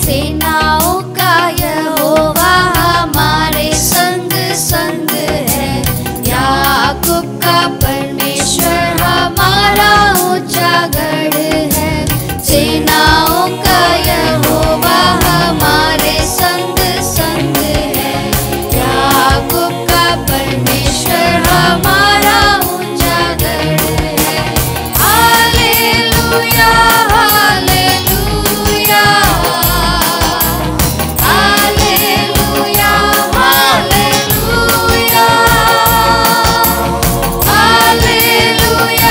सेनाओं का यहोवा हमारे संग संग है याकूब का परमेश्वर हमारा ऊंचा गढ़ है सेनाओं का यहोवा हमारे संग संग है याकूब का परमेश्वर हमारा ऊंचा गढ़ है hallelujah hallelujah hallelujah hallelujah hallelujah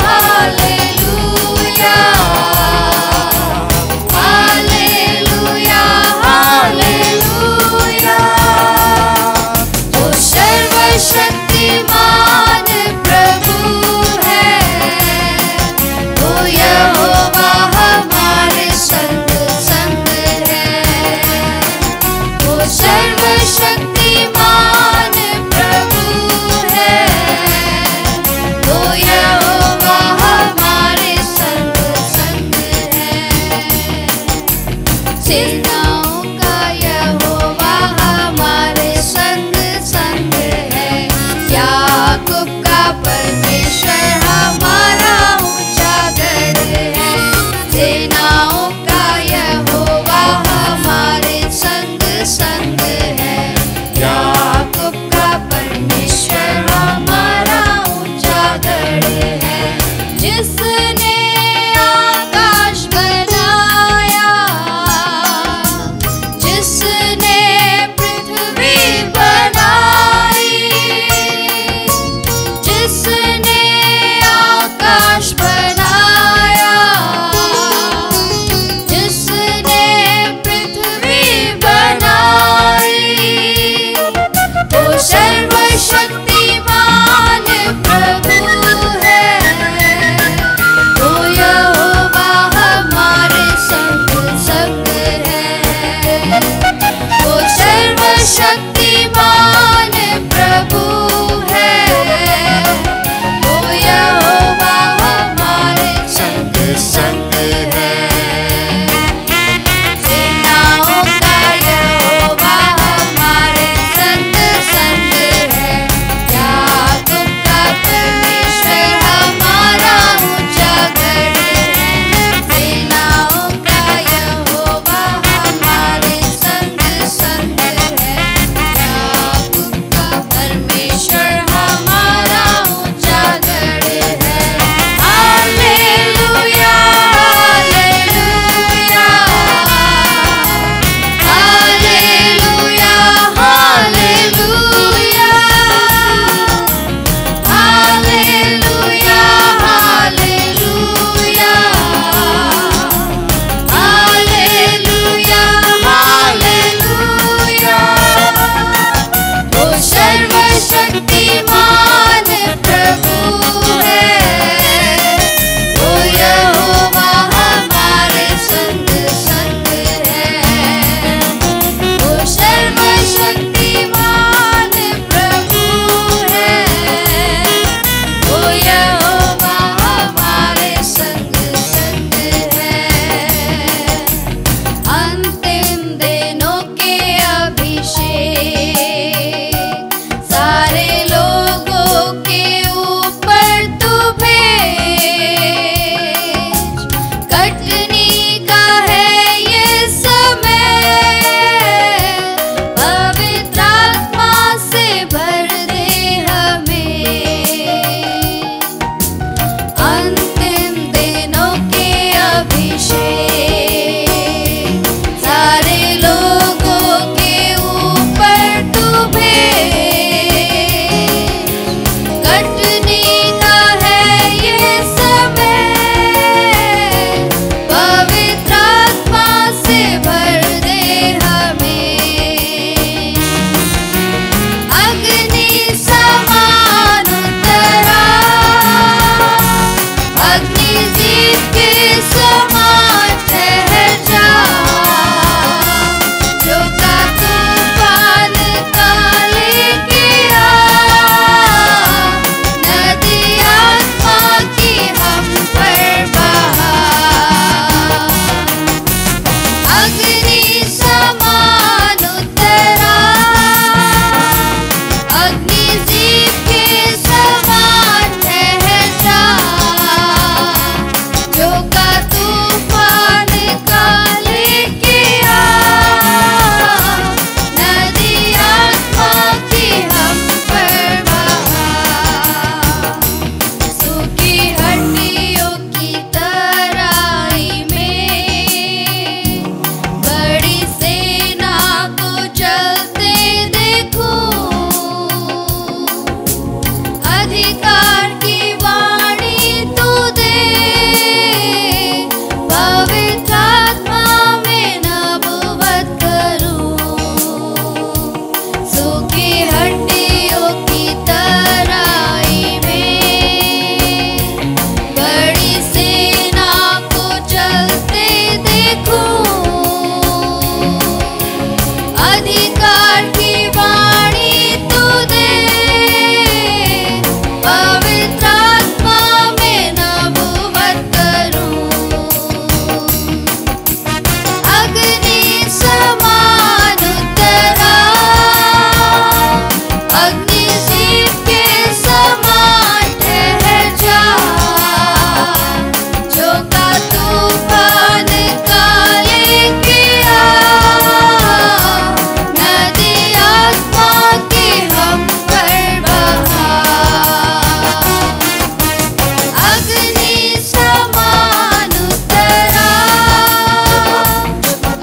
hallelujah hallelujah hallelujah वो सर्वशक्तिमान प्रभु है वो यहोवा हमारे संग संग है वो सर्वशक्तिमान प्रभु है वो यहोवा हमारे संग संग है सेनाओं का यहोवा हमारे संग संग है याकूब का परमेश्वर हमारा ऊंचा गढ़ है सेनाओं का यहोवा हमारे संग संग है याकूब का परमेश्वर हमारा ऊंचा गढ़ है जिसने आकाश बनाया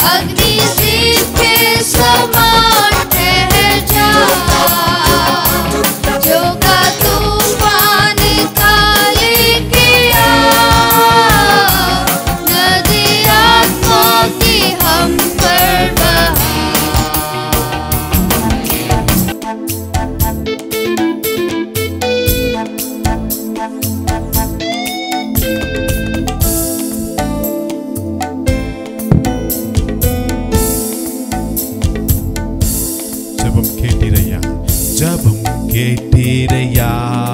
अग्नि दीप के समान ठहर जा जो का तूफान काले किया नदी आत्मा की हम पर बहा ஜெபம் கேட்டீரையா ஜெபம் கேட்டீரையா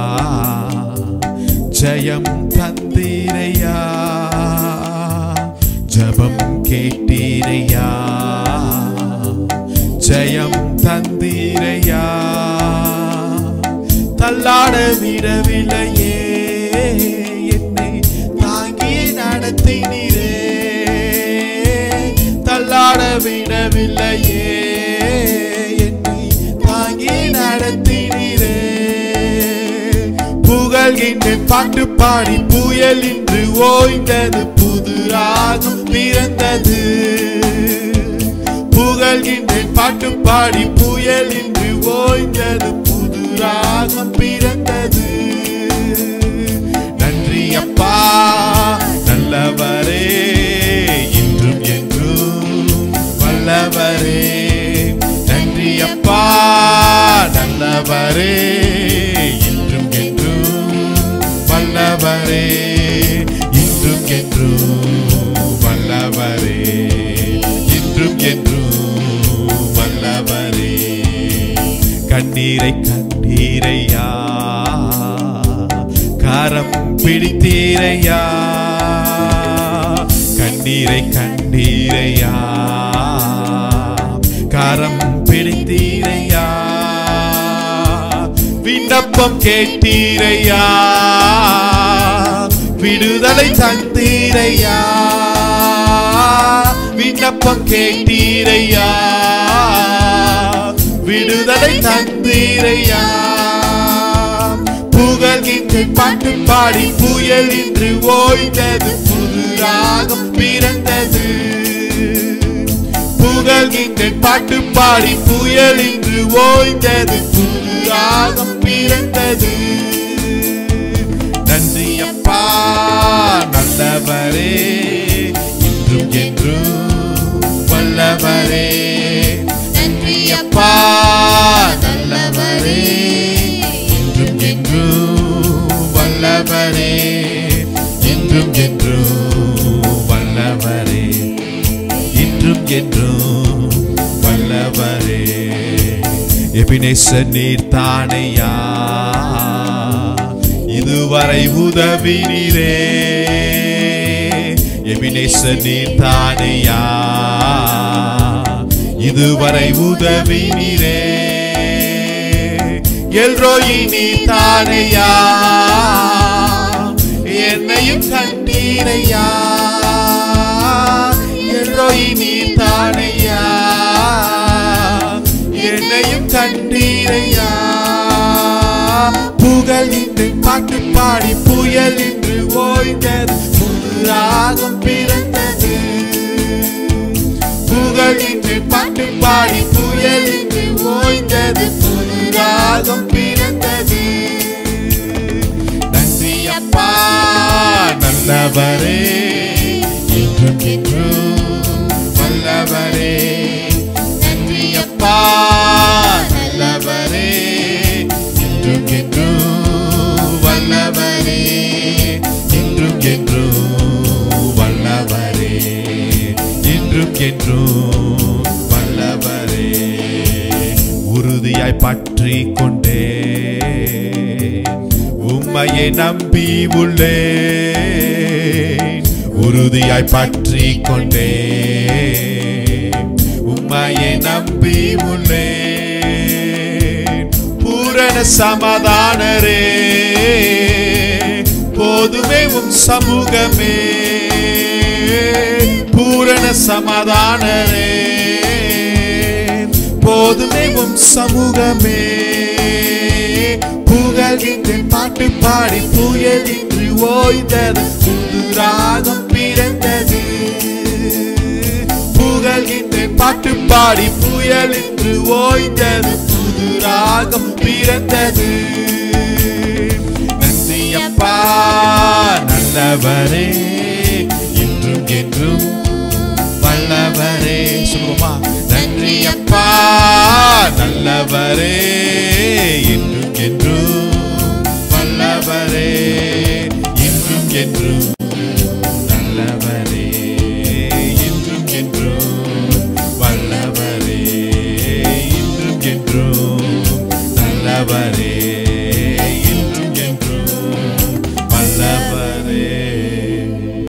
ஜெயம் தந்தீரையா ஜெபம் கேட்டீரையா ஜெயம் தந்தீரையா தள்ளாட விடவில்லையே என்னை தாங்கி நடத்தினீரே தள்ளாட விடவில்லையே என்னை தாங்கி நடத்தினீரே புகழ்கின்றேன் பாட்டு பாடி புயல் இன்று ஓய்ந்தது புது ராகம் பிறந்தது புகழ்கின்றேன் பாட்டு பாடி புயல் இன்று ஓய்ந்தது புது ராகம் பிறந்தது நன்றி அப்பா நல்லவரே இன்றும் என்றும் வல்லவரே நன்றி அப்பா நல்லவரே இன்றும் என்றும் வல்லவரே இன்றும் என்றும் வல்லவரே இன்றும் என்றும் வல்லவரே கண்ணீரை கண்ணீரையா காரம் பிடித்தீரையா கண்ணீரை கண்ணீரையா காரம் பிடித்தீரையா விண்ணப்பம் கேட்டீரையா விடுதலை தந்தீரையா விண்ணப்பம் கேட்டீரையா விடுதலை தந்தீரையா புகழ்கின்ற பாட்டு பாடி புயல் இன்று ஓய்ந்தது புது ராகம் பிறந்தது புகழ்கின்ற பாட்டு பாடி புயல் இன்று ஓய்ந்தது புது ராகம் பிறந்தது நன்றி அப்பா நல்லவரே இன்றும் என்றும் வல்லவரே நன்றி அப்பா நல்லவரே இன்றும் என்றும் வல்லவரே இன்றும் என்றும் வல்லவரே இன்றும் என்றும் வல்லவரே எபினேச நீர் தானையா இதுவரை உதவினீரே எபினேச நீர் தானையா இதுவரை உதவினீரே எல்ரோயி நீ தானையா என்னையும் கண்டீரையா எல்ரோயி நீ தானையா என்னையும் கண்டீரையா புகழ் இன்று பாட்டு பாடி புயல் இன்று ஓய்ந்தது புது ராகம் பிறந்தது புகழ் இன்று பாட்டு பாடி புயல் இன்று ஓய்ந்தது புது ராகம் பிறந்தது நன்றி அப்பா நல்லவரே இன்றும் என்றும் வல்லவரே நன்றி அப்பா நல்லவரே இன்றும் என்றும் வல்லவரே இன்றும் என்றும் வல்லவரே இன்றும் என்றும் வல்லவரே உறுதியாய் பற்றி கொண்டே உம்மையை நம்பி உள்ளே உறுதியாய் பற்றி கொண்டே உம்மையை நம்பி உள்ளே பூரண சமாதானரே போதுமே உம் சமூகமே பூரண சமாதானரே போதுமே உம் சமூகமே புகழ்கின்றேன் பாட்டு பாடி புயல் இன்று ஓய்ந்தது புது ராகம் பிறந்தது புகழ் புகழ்கின்றேன் பாட்டு பாடி புயல் என்று ஓய்ந்தது புது ராகம் பிறந்தது நன்றி அப்பா நல்லவரே இன்றும் என்றும் வல்லவரே சொல்லுவோமா நன்றி அப்பா நல்லவரே இன்றும் என்றும் வல்லவரே இன்றும் என்றும் நல்லவரே இன்றும் என்றும் வல்லவரே இன்றும் என்றும் நல்லவரே